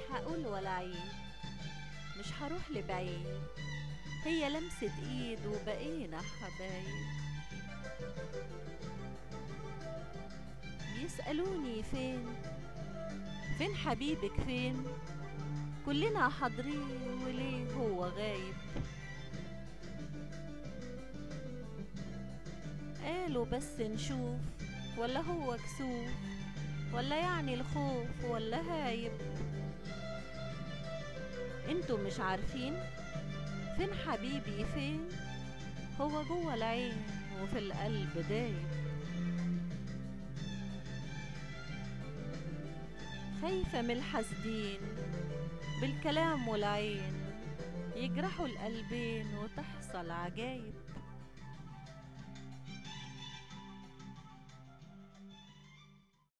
هقول ولا عيب مش هروح لبعيد هي لمسة ايد وبقينا حبايب بيسألوني فين فين حبيبك فين كلنا حاضرين وليه هو غايب قالوا بس نشوف ولا هو كسوف ولا يعني الخوف ولا هايب انتوا مش عارفين فين حبيبي فين هو جوه العين وفي القلب دايب خايفة من الحاسدين بالكلام والعين يجرحوا القلبين وتحصل عجايب